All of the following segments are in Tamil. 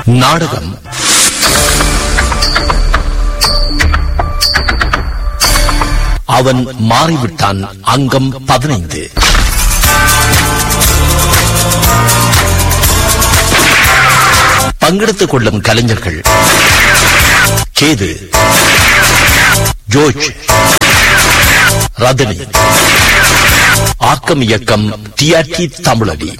நாடகம் அவன் மாறிவிட்டான் அங்கம் பதினைந்து பங்கெடுத்துக் கொள்ளும் கலைஞர்கள் கேது ஜோர்ஜ் ரதனி ஆக்கம் இயக்கம் டிஆர்டி தமிழடி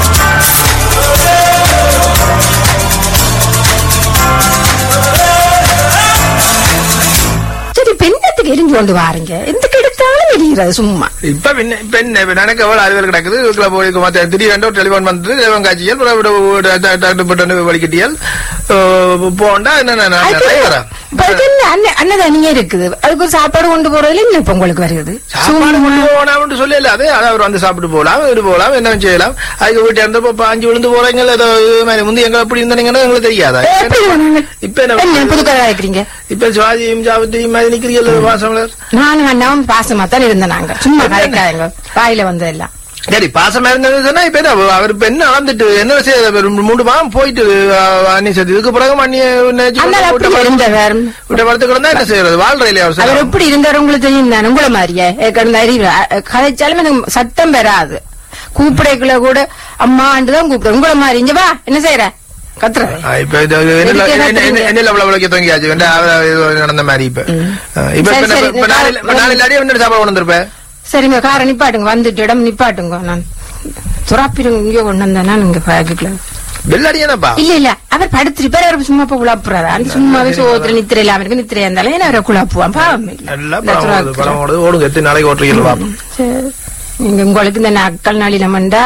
சரி பெண்ணத்துக்கு எரிஞ்சு கொண்டு வாருங்க எதுக்கு எடுத்தாலும் எரிகிறது சும்மா இப்ப பின்ன இப்ப என்ன இப்ப எனக்கு எவ்வளவு அறிவியல் கிடக்குது இதுக்குள்ள போய் மத்த திடீரென்று ஒரு டெலிபோன் வந்து டெலிபோன் காட்சியல் அப்புறம் விட- விட- ட- டாக்டர் பட்டு வலிக்கட்டியல் போண்டா என்ன டிரைவரா இப்ப அதுக்கு என்ன அன்ன- அன்னதானியே இருக்குது அதுக்கு ஒரு சாப்பாடு கொண்டு போறதுல என்ன இப்ப உங்களுக்கு வருகிறது சாப்பாடு கொண்டு போனாம்னு சொல்லல அது அது அவர் வந்து சாப்பிட்டு போகலாம் இது போகலாம் என்ன செய்யலாம் அதுக்கு வீட்டு இருந்தப்ப இப்ப அஞ்சு விழுந்து போறீங்க ஏதோ இது மாதிரி முந்தி எங்க எப்படி இருந்தீங்கன்னா எங்களுக்கு தெரியாதா எப்படி வேணாங்க? இப்ப என்ன என்ன புது கதை கேக்குறீங்க இப்ப சிவாஜியும் சாவித்திரியும் மாதிரி நிக்கிறீங்க வாசமலர் நானும் அண்ணாவும் பாசமா தான் இருந்தேன் நாங்க சும்மா கதைக்காதங்க வாயில வந்ததெல்லாம் சரி பாசமா இருந்தது சொன்னா இப்ப என்ன அவர் இப்ப என்ன அளந்துட்டு என்ன செய்ய மூணு மாதம் போயிட்டு அஹ், அண்ணி சேர்த்து இதுக்கு பிறகு அண்ணி அண்ணா எப்படி இருந்தவர் விட்ட படத்து கிடந்தா என்ன செய்யறது வாழ்றையில அவர் அவர் சொல்ல எப்படி இருந்தார் உங்களுக்கு தெரியும் தானே உங்களை மாதிரியே கிடந்த அறிவு அ- கதைச்சாலும் எனக்கு சத்தம் பெறாது கூப்பிடக்குள்ள கூட அம்மாண்டு தான் கூப்பிடுறேன் உங்களை மாதிரி இங்க வா என்ன செய்யற கத்துற இப்ப இது இது என்ன இதுக்கு என்ன என்ன- என்ன- தெரியுங்க? என்ன லெவல விளக்க தொங்கியாச்சு வேண்டா, அவர் இது நடந்த மாதிரி இப்ப அஹ், இப்ப சரி, இப்ப சரி, இப்ப நாளையில- இப்ப நாளையில அடியே என்ன சாப்பாடு கொண்டு வந்திருப்ப சரிங்க காரை நிப்பாட்டுங்க வந்துட்டு இடம் நிப்பாட்டுங்க நான் துறாப்பிடுங்க இங்க கொண்டு வந்தேன்னா நீங்க பாக்கல வெள்ளடி என்னப்பா இல்ல இல்ல அவர் படுத்திருப்பாரு அவர் சும்மா போய் குழப்புறாரு அந்த சும்மாவே சோத்துல நித்திரை இல்லாம இருக்கு நித்திரை இருந்தாலும் ஏன்னா அவரை குழப்புவான் பாவம் இல்ல. நல்லா இந்த படம் ஓடுது, துறாக்கு. படம் ஓடுது ஓடுங்க எத்தனை நாளைக்கு ஓட்டுறீங்க பாப்போம் சரி. நீங்க உங்களுக்கு இந்த அக்கள் நாளில மண்டா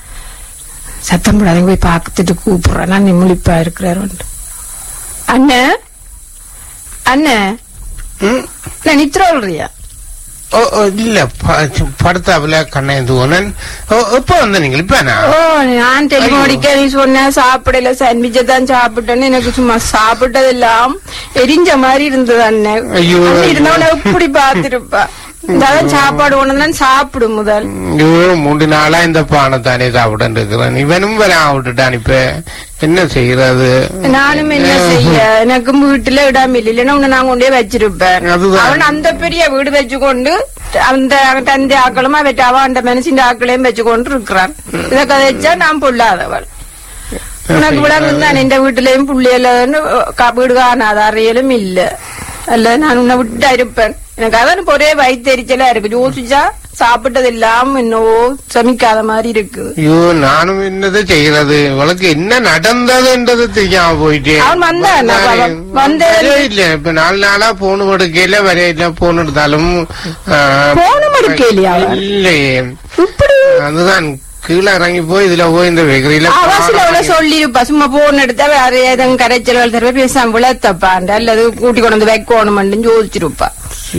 சத்தம் போடாதீங்க போய் பார்த்துட்டு கூப்பிடுறேன் நான் முழிப்பா இருக்கிறாரு அண்ணே அண்ணே நான் நித்திர சொல்றியா ஓ ஓ, இல்ல ப- படுத்தாப்புல கண்ணேந்து போனேன் எப்ப வந்த நீங்க இப்ப நான் ஓ நான் டெலிஃபோன் அடிக்க நீ சொன்ன சாப்பிடல சாண்ட்விச்சை தான் சாப்பிட்டேன்னு எனக்கு சும்மா சாப்பிட்டதெல்லாம் எரிஞ்ச மாதிரி இருந்தது அண்ணன் ஐயோ. அண்ணன் இருந்தவன எப்படி பாத்துருப்பா இந்தாதான் சாப்பாடு ஒண்ணு சாப்பிடு முதல் ஐயோ மூன்று நாளா இந்த பானை தானே சாப்பிட்டு இருக்கிறேன் இவனும் வர விட்டுட்டான் இப்ப என்ன செய்யறது நானும் என்ன செய்ய எனக்கு வீட்டுல இடம் இல்லை இல்லைன்னா உன்னை நான் கொண்டே வச்சிருப்பேன் அதுதான். அவன் அந்த பெரிய வீடு வச்சுக்கொண்டு அந்த தந்தை ஆக்களும் அவற்றை அவன் அந்த மனுஷன் ஆக்களையும் வச்சுக்கொண்டு இருக்கிறான் இதை கதைச்சா நான் பொல்லாதவள் உனக்கு விளங்கும் தான் எந்த வீட்டுலயும் புள்ளியலன்னு வீடு காணாத அறையலும் இல்ல அல்ல நான் உன்னை விட்டா இருப்பேன் எனக்கு அதான் இப்ப ஒரே வயிற்றுச்சலா இருக்கு யோசிச்சா சாப்பிட்டது எல்லாம் என்னவோ சமிக்காத மாதிரி இருக்கு ஐயோ நானும் என்னது செய்யறது இவளுக்கு என்ன நடந்ததுன்றது தெரியாம போயிட்டே அவன் வந்தான், அப்ப அவன் வந்தது- வரவே இல்ல இப்ப நாலு நாளா போன் எடுக்கையில வரையில போன் எடுத்தாலும் ஆ, போனும் எடுக்கையிலையா அவன்? இல்லையே இப்படி அதுதான் கீழே இறங்கி போய் இதுல போய் இந்த வெகரியில அவசியம் அவ்வளவு சொல்லிருப்பா சும்மா போன் எடுத்தா வேற ஏதும் கரைச்சல் தரவே பேசாம விளத்தப்பாண்ட அல்லது கூட்டி கொண்டு வந்து வைக்கணும்னு யோசிச்சிருப்பா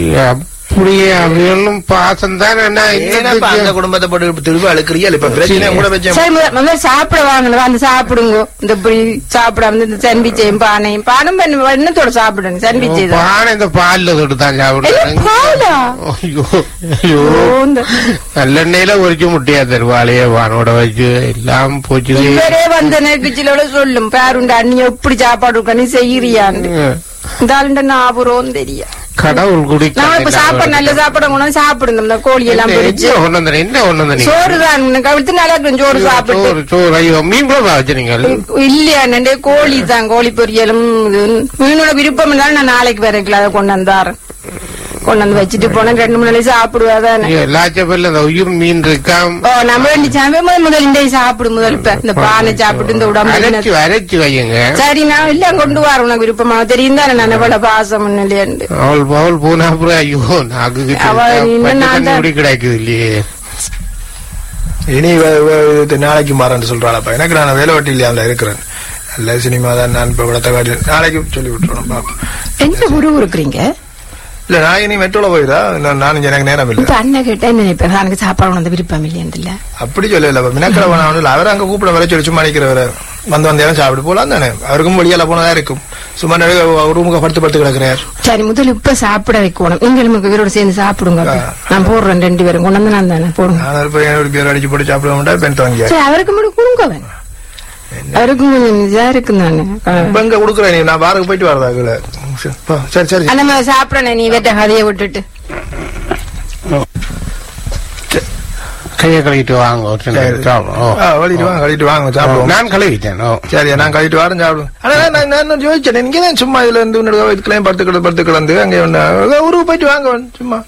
அப்படியே அவைகளும் பாசம் தான் என்ன ஏனப்பா அந்த என்னத்துக்கு? குடும்பத்தை போட்டு திரும்ப அழுக்கிறீங்க இப்ப பிரச்சனை கூட வச்சேன் சரி முதல்ல முதல்ல சாப்பிட வாங்கணும் வந்து சாப்பிடுங்க இந்த இப்படி சாப்பிடாம இந்த சாண்ட்விச்சையும் பானையும் பானம் பண்ண எண்ணத்தோட சாப்பிடுங்க சாண்ட்விச்சை தான் பானை இந்த பால்ல தொட்டு தான் ஐயோ, சாப்பிடுறேன் பாலா? ஐயோ ஐயோ ஓ, இந்த நல்லெண்ணெயில ஒரிச்சு முட்டியா தருவாளையே வானோட வச்சு எல்லாம் போச்சு இவரே வந்த நெருக்கச்சில சொல்லும் பேருண்ட அண்ணி எப்படி சாப்பாடு இருக்க நீ செய்யறியான்னு இந்த ஆளுண்ட ஞாபகம் தெரியும் கடவுள் குடி நான் இப்ப சாப்பாடு நல்ல சாப்பாடு கொண்டு வந்து சாப்பிடுங்க இந்த கோழி எல்லாம் பிடிச்சு என்ன ஒண்ணு வந்தேன் என்ன ஒண்ணு வந்தேன் சோறு தான் கவிழ்த்து நல்லா இருக்கும் சோறு சாப்பிட்டு சோறு சோறு ஐயோ மீன் குழம்பா வச்சுறீங்க இல்லையா நண்டே கோழி தான் கோழி பொரியலும் இது மீனோட விருப்பம் இருந்தாலும் நான் நாளைக்கு வரைக்கல அதை கொண்டு வந்தாரு கொண்டு வந்து வச்சுட்டு போனேன் ரெண்டு மூணு நாளைக்கு சாப்பிடுவாதானே லாச்சப்பல்ல அந்த உயிர் மீன் இருக்காம் ஓ நம்ம வேண்டி சாமி முதல் முதல் இந்த சாப்பிடு முதல் இப்ப இந்த பானை சாப்பிட்டு இந்த உடம்பு அரைச்சு அரைச்சு வையுங்க சரி நான் எல்லாம் கொண்டு வர உனக்கு விருப்பமா தெரியும் தானே நான் எவ்வளவு பாசம் இல்லையாண்டு அவள் அவள் போனா அப்புறம் ஐயோ நாக்கு கிட்ட அவ இன்னும் பச்சை நான் தண்ணி தான் குடி கிடைக்குது இல்லையே இனி வ- வ- இது நாளைக்கு மாறேன்னு சொல்றாளப்பா எனக்கு நான் வேலை வெட்டி இல்லையா அதுல இருக்கிறேன் நல்ல சினிமா தான் நான் இப்ப விடத்த காட்டி நாளைக்கு சொல்லி விட்டுறோம் பாப்போம் எந்த ஊரு இருக்கிறீங்க இல்ல நான் இனி மெட்ரோல போயிடா நான் நானும் எனக்கு நேரம் இல்ல இப்ப அண்ணன் கேட்டா என்ன நினைப்பேன் எனக்கு சாப்பாடு உணர்ந்த விருப்பம் இல்லையா அப்படி சொல்லல மினக்கட வேணாம் அவர் அங்க கூப்பிட வர சொல்லி சும்மா நிக்கிறவர வந்து வந்தேன் சாப்பிட்டு போலாம் தானே அவருக்கும் வெளியால போனதா இருக்கும் சும்மா ரூமுக்கு படுத்து படுத்து கிடக்குறார் சரி முதல்ல இப்ப சாப்பிட வைக்கணும் நீங்களும் உங்க வீரோட சேர்ந்து சாப்பிடுங்க அப்ப. நான் போடுறேன் ரெண்டு பேரும் கொண்டு வந்து நான் தானே போடுங்க நான் ஒரு பையன் ஒரு பேர் அடிச்சு போட்டு சாப்பிட மாட்டா பெண் வாங்கியா சரி அவருக்கு மட்டும் கொடுங்க அவன் அவருக்கும் கொஞ்சம் இதா இருக்கும் தானே இப்ப எங்க கொடுக்குறேன் நீ நான் வாருக்கு போயிட்டு வரதா கீழே சரி, போ. சரி சரி அந்த மாதிரி சாப்பிடணும் நீ வெட்ட கதையை விட்டுட்டு கையை கழுவிட்டு வாங்க ஒரு சின்ன சரி. சாப்பிடும். ஓ. ஆ, கழிட்டு வாங்க கழிட்டு வாங்க ஓ, சாப்பிடுவோம் நான் கழுவிட்டேன் ஓ சரி நான் கழிட்டு வாரம் சாப்பிடுவோம் ஆனா நான் நான் இன்னும் யோசிச்சேன் நீங்க தான் சும்மா இதுல இருந்து உன்னோட இதுக்கெல்லாம் படுத்து கிடந்து படுத்து கிடந்து அங்கே ஒண்ணு ஊருக்கு போயிட்டு வாங்க சும்மா